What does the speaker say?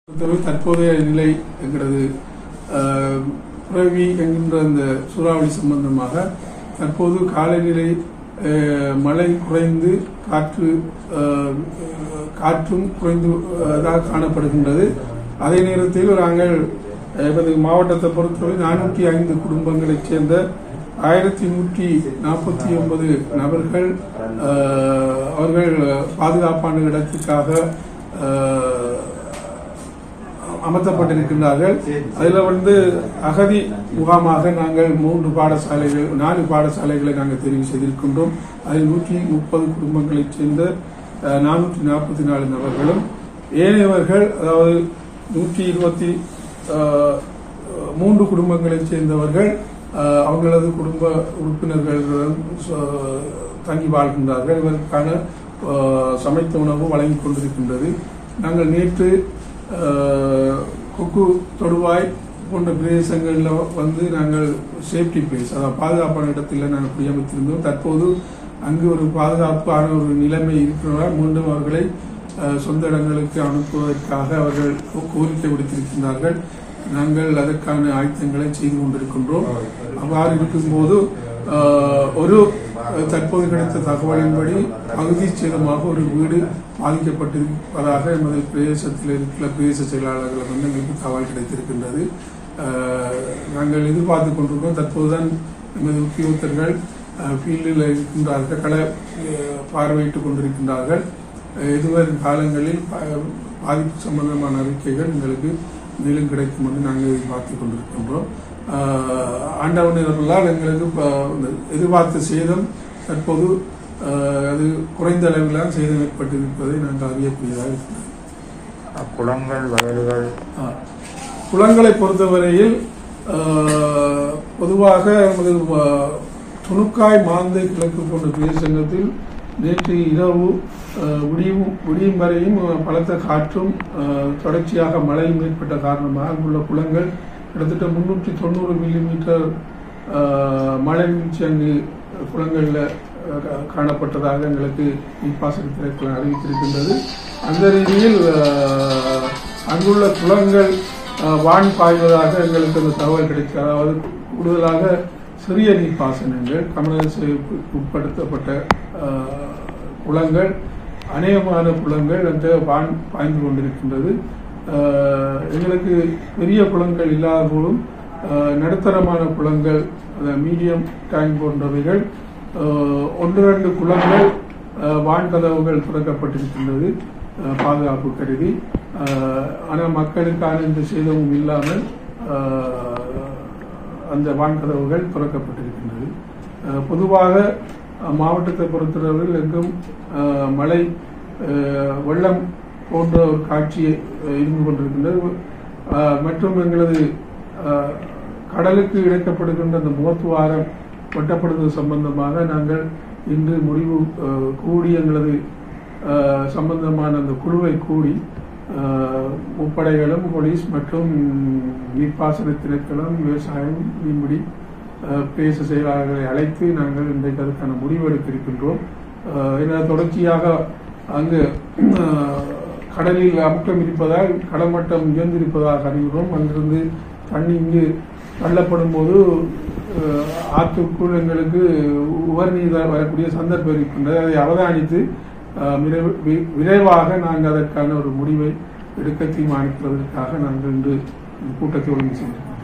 பொறுத்தவரை தற்போதைய நிலை என்கிறது அஹ், புரவி என்கின்ற அந்த சூறாவளி சம்பந்தமாக தற்போது காலநிலை அஹ், மழை குறைந்து காற்று அஹ், காற்றும் குறைந்ததாக காணப்படுகின்றது அதே நேரத்தில் நாங்கள் எமது மாவட்டத்தை பொறுத்தவரை நானூற்றி ஐந்து குடும்பங்களைச் சேர்ந்த ஆயிரத்தி நூற்றி நாற்பத்தி ஒன்பது நபர்கள் அஹ், அவர்கள் பாதுகாப்பான இடத்துக்காக அஹ், அமர்த்தப்பட்டிருக்கின்றார்கள் அதில் வந்து அகதி முகாமாக நாங்கள் மூன்று பாடசாலைகள் நாலு பாடசாலைகளை நாங்கள் தெரிவு செய்திருக்கின்றோம் அதில் நூற்றி முப்பது குடும்பங்களைச் சேர்ந்த நானூற்றி நாற்பத்தி நாலு நபர்களும் ஏனையவர்கள் அதாவது நூற்றி இருபத்தி அஹ், மூன்று குடும்பங்களைச் சேர்ந்தவர்கள் அஹ், அவங்களது குடும்ப உறுப்பினர்களுடன் ச- தங்கி வாழ்கின்றார்கள் இவருக்கான அஹ், சமைத்த உணவு வழங்கிக் கொண்டிருக்கின்றது நாங்கள் நேற்று அஹ், கொக்கு தொடுவாய் போன்ற பிரதேசங்களில் வந்து நாங்கள் சேஃப்டி பிளேஸ் அதாவது பாதுகாப்பான இடத்தில் நாங்கள் குடியமர்த்திருந்தோம் தற்போது அங்கு ஒரு பாதுகாப்பான ஒரு நிலைமை இருக்கிறதால் மீண்டும் அவர்களை அஹ், சொந்த இடங்களுக்கு அனுப்புவதற்காக அவர்கள் கோ- கோரிக்கை விடுத்திருக்கின்றார்கள் நாங்கள் அதற்கான ஆயத்தங்களை செய்து கொண்டிருக்கின்றோம் அவ்வாறு இருக்கும்போது அஹ், ஒரு அஹ், தற்போது கிடைத்த தகவலின்படி பகுதி சேதமாக ஒரு வீடு பாதிக்கப்பட்டிருப்பதாக எமது பிரதேசத்தில் இருக்கிற பிரதேச செயலாளர்கள் வந்து எங்களுக்கு தகவல் கிடைத்திருக்கின்றது அஹ், நாங்கள் எதிர்பார்த்து கொண்டிருக்கோம் தற்போதுதான் எமது உத்தியோகத்தர்கள் ஃபீல்டில் இருக்கின்றார்கள் கள அஹ், பார்வையிட்டுக் கொண்டிருக்கின்றார்கள் அஹ், எதிர்வரும் காலங்களில் ப- பாதிப்பு சம்பந்தமான அறிக்கைகள் எங்களுக்கு மேலும் கிடைக்கும் என்று நாங்கள் எதிர்பார்த்து கொண்டிருக்கின்றோம் ஆஹ் ஆண்டவனர்களால் எங்களுக்கு ப- இந்த எதிர்பார்த்த சேதம் தற்போது ஆஹ் அது குறைந்த அளவில்தான் சேதம் ஏற்பட்டிருப்பதை நாங்கள் அறியக்கூடியதாக இருக்கிறது குளங்கள் வயல்கள் ஆஹ் குளங்களை பொறுத்தவரையில் ஆஹ் பொதுவாக நமது வ- துணுக்காய் மாந்தை கிழக்கு போன்ற பிரதேசத்தில் நேற்று இரவு ஆஹ் விடியும் விடியும் வரையும் பலத்த காற்றும் ஆஹ் தொடர்ச்சியாக மழையும் ஏற்பட்ட காரணமாக அங்குள்ள குளங்கள் கிட்டத்தட்ட முன்னூற்றி தொண்ணூறு மில்லிமீட்டர் மழை வீழ்ச்சி அங்கு குளங்களில் கா- காணப்பட்டதாக எங்களுக்கு நீர்ப்பாசன திணைக்களம் அறிவித்திருக்கின்றது அந்த ரீதியில் ஆஹ், அங்குள்ள குளங்கள் ஆஹ், வான் பாய்வதாக எங்களுக்கு அந்த தகவல் கிடைக்கிறது அதாவது கூடுதலாக சிறிய நீர்ப்பாசனங்கள் கமலசேவுக்கு உட்படுத்தப்பட்ட ஆஹ், குளங்கள் அநேகமான குளங்கள் அந்த வான் பாய்ந்து கொண்டிருக்கின்றது ஆஹ், எங்களுக்கு பெரிய குளங்கள் இல்லாத போதும் ஆஹ், நடுத்தரமான குளங்கள் மீடியம் டேங்க் போன்றவைகள் ஆஹ், ஒன்று ரெண்டு குளங்கள் ஆஹ், வான் கதவுகள் திறக்கப்பட்டிருக்கின்றது ஆஹ், பாதுகாப்பு கருதி ஆஹ், ஆனால் மக்களுக்கான இந்த சேதமும் இல்லாமல் ஆஹ், அந்த வான் கதவுகள் திறக்கப்பட்டிருக்கின்றது ஆஹ், பொதுவாக அஹ், மாவட்டத்தை பொறுத்தளவில் எங்கும் ஆஹ், மழை ஆஹ், வெள்ளம் போன்ற ஒரு காட்சியை ஆஹ், இருந்து கொண்டிருக்கின்றது ஆஹ், மற்றும் எங்களது ஆஹ், கடலுக்கு இழைக்கப்படுகின்ற அந்த முகத்துவாரம் வெட்டப்படுவது சம்பந்தமாக நாங்கள் இன்று முடிவு ஆஹ், கூடி எங்களது ஆஹ், சம்பந்தமான அந்த குழுவை கூடி ஆஹ், முப்படைகளும் போலீஸ் மற்றும் நீர்ப்பாசன திணைக்களம் விவசாயம் மீன்பிடி ஆஹ், பிரதேச செயலாளர்களை அழைத்து நாங்கள் இன்றைக்கு அதுக்கான முடிவெடுக்க இருக்கின்றோம் ஆஹ், ஏன்னா தொடர்ச்சியாக அங்கு ஆஹ், கடலில் அமுக்கம் இருப்பதால் கடமட்டம் உயர்ந்திருப்பதாக அறிகிறோம் அங்கிருந்து தண்ணி இங்கு தள்ளப்படும் போது ஆஹ், ஆற்றுக்குள் எங்களுக்கு உவர்நீர் வரக்கூடிய சந்தர்ப்பம் இருக்கின்றது அதை அவதானித்து ஆஹ், விரைவு- வி- விரைவாக நாங்கள் அதற்கான ஒரு முடிவை எடுக்க தீர்மானிப்பதற்காக நாங்கள் இன்று இந்த கூட்டத்தை ஒழுங்கு செய்திருக்கிறோம்